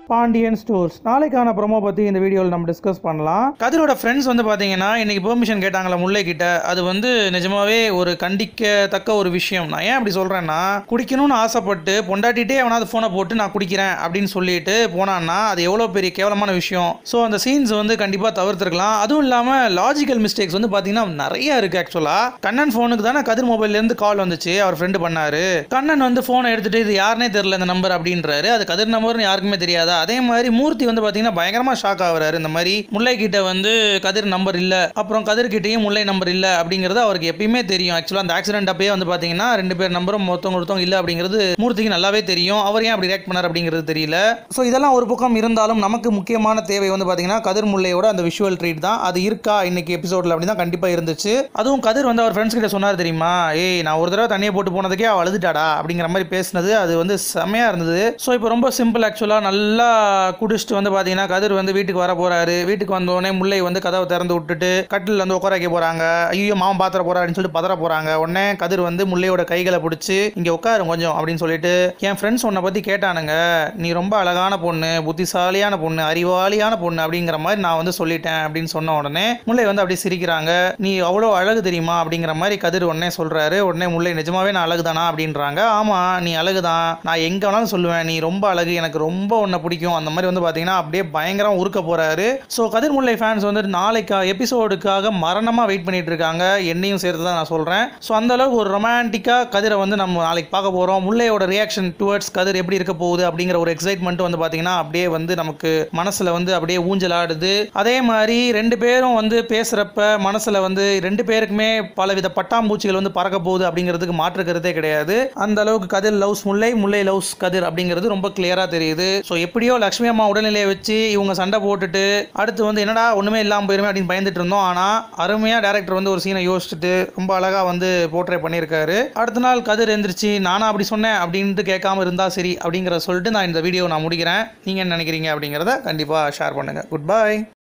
Pandian stores நாளைக்கான promo பற்றி இந்த வீடியோவில் நம்ம டிஸ்கஸ் பண்ணலாம் கதிரோட ஃப்ரெண்ட்ஸ் வந்து பார்த்தீங்கன்னா இன்னைக்கு பெர்மிஷன் கேட்டாங்களா முல்லை கிட்ட அது வந்து நிஜமாவே ஒரு கண்டிக்கத்தக்க ஒரு விஷயம் நான் ஏன் அப்படி சொல்கிறேன்னா குடிக்கணும்னு ஆசைப்பட்டு பொண்டாட்டிட்டே அவனாவது ஃபோனை போட்டு நான் குடிக்கிறேன் அப்படின்னு சொல்லிட்டு போனான்னா அது எவ்வளோ பெரிய கேவலமான விஷயம் ஸோ அந்த சீன்ஸ் வந்து கண்டிப்பாக தவிர்த்துருக்கலாம் அதுவும் இல்லாமல் லாஜிக்கல் மிஸ்டேக்ஸ் வந்து பார்த்தீங்கன்னா நிறைய இருக்குது ஆக்சுவலாக கண்ணன் ஃபோனுக்கு தானே கதிர் மொபைல்லேருந்து கால் வந்துச்சு அவர் ஃப்ரெண்டு பண்ணாரு கண்ணன் வந்து ஃபோனை எடுத்துட்டு இது யாருனே தெரியல இந்த நம்பர் அப்படின்றாரு அது கதிர் நம்பர்னு யாருக்குமே தெரியாதா அதே மாதிரி மூர்த்தி வந்து பார்த்தீங்கன்னா பயங்கரமாக ஷாக் ஆகுறாரு இந்த மாதிரி முல்லை கிட்ட வந்து கதிர் நம்பர் இல்லை அப்புறம் கதிர் கிட்டேயும் முல்லை நம்பர் இல்லை அப்படிங்கிறது அவருக்கு எப்பயுமே தெரியும் ஆக்சுவலாக அந்த ஆக்சிடென்ட் அப்பயே வந்து பார்த்தீங்கன்னா ரெண்டு பேர் நம்பரும் மொத்தவங்க ஒருத்தவங்க இல்லை அப்படிங்கிறது மூர்த்திக்கு நல்லாவே தெரியும் அவர் ஏன் அப்படி ரியாக்ட் பண்ணார் அப்படிங்கிறது தெரியல ஸோ இதெல்லாம் ஒரு பக்கம் இருந்தாலும் நமக்கு முக்கியமான தேவை வந்து பார்த்தீங்கன்னா கதிர் முல்லையோட அந்த விஷுவல் ட்ரீட் தான் அது இருக்கா இன்னைக்கு எபிசோடில் அப்படி தான் கண்டிப்பாக இருந்துச்சு அதுவும் கதிர் வந்து அவர் ஃப்ரெண்ட்ஸ் கிட்ட சொன்னார் தெரியுமா ஏய் நான் ஒரு தடவை தண்ணியை போட்டு போனதுக்கே அவள் அழுதுட்டாடா அப்படிங்கிற மாதிரி பேசினது அது வந்து செமையாக இருந்தது ஸோ இப்போ ரொம்ப சிம்பிள் ஆக்சுவலாக நல்லா குடிச்சிட்டு வந்து பார்த்தீங்கன்னா கதிர் வந்து வீட்டுக்கு வர போறாரு வீட்டுக்கு வந்தோடனே முல்லை வந்து கதவை திறந்து விட்டுட்டு கட்டில் வந்து உட்கார வைக்க போறாங்க ஐயோ மாமன் பாத்திர போறாருன்னு சொல்லிட்டு பதற போறாங்க உடனே கதிர் வந்து முல்லையோட கைகளை பிடிச்சி இங்க உட்காரு கொஞ்சம் அப்படின்னு சொல்லிட்டு என் ஃப்ரெண்ட்ஸ் உன்னை பத்தி கேட்டானுங்க நீ ரொம்ப அழகான பொண்ணு புத்திசாலியான பொண்ணு அறிவாளியான பொண்ணு அப்படிங்கிற மாதிரி நான் வந்து சொல்லிட்டேன் அப்படின்னு சொன்ன உடனே முல்லை வந்து அப்படியே சிரிக்கிறாங்க நீ அவ்வளோ அழகு தெரியுமா அப்படிங்கிற மாதிரி கதிர் உடனே சொல்றாரு உடனே முல்லை நிஜமாவே நான் அழகுதானா அப்படின்றாங்க ஆமா நீ அழகுதான் நான் எங்க வேணாலும் சொல்லுவேன் நீ ரொம்ப அழகு எனக்கு ரொம்ப உன்னை பிடிக்கும் அந்த மாதிரி வந்து பார்த்தீங்கன்னா அப்படியே பயங்கரம் உருக்க போறாரு ஸோ கதிர் முல்லை ஃபேன்ஸ் வந்து நாளைக்கு எபிசோடுக்காக மரணமாக வெயிட் பண்ணிட்டு இருக்காங்க என்னையும் சேர்த்து தான் நான் சொல்கிறேன் ஸோ அந்த அளவுக்கு ஒரு ரொமான்டிக்காக கதிரை வந்து நம்ம நாளைக்கு பார்க்க போகிறோம் முல்லையோட ரியாக்ஷன் டுவர்ட்ஸ் கதிர் எப்படி இருக்க போகுது அப்படிங்கிற ஒரு எக்ஸைட்மெண்ட் வந்து பார்த்தீங்கன்னா அப்படியே வந்து நமக்கு மனசில் வந்து அப்படியே ஊஞ்சலாடுது அதே மாதிரி ரெண்டு பேரும் வந்து பேசுகிறப்ப மனசில் வந்து ரெண்டு பேருக்குமே பலவித பட்டாம்பூச்சிகள் வந்து பறக்க போகுது அப்படிங்கிறதுக்கு மாற்று கருத்தே கிடையாது அந்த அளவுக்கு கதிர் லவ்ஸ் முல்லை முல்லை லவ்ஸ் கதிர் அப்படிங்கிறது ரொம்ப கிளியராக தெரியுது ஸோ எப்படியோ லக்ஷ்மி அம்மா உடல்நிலையை வச்சு இவங்க சண்டை போட்டுட்டு அடுத்து வந்து என்னடா ஒன்றுமே இல்லாமல் போயிருமே அப்படின்னு பயந்துட்டு இருந்தோம் ஆனால் அருமையாக டேரக்டர் வந்து ஒரு சீனை யோசிச்சுட்டு ரொம்ப அழகாக வந்து போர்ட்ரே பண்ணியிருக்காரு அடுத்த நாள் கதிர் எந்திரிச்சு நானா அப்படி சொன்னேன் அப்படின்ட்டு கேட்காம இருந்தா சரி அப்படிங்கிறத சொல்லிட்டு நான் இந்த வீடியோ நான் முடிக்கிறேன் நீங்கள் என்ன நினைக்கிறீங்க அப்படிங்கிறத கண்டிப்பாக ஷேர் பண்ணுங்கள் குட் பை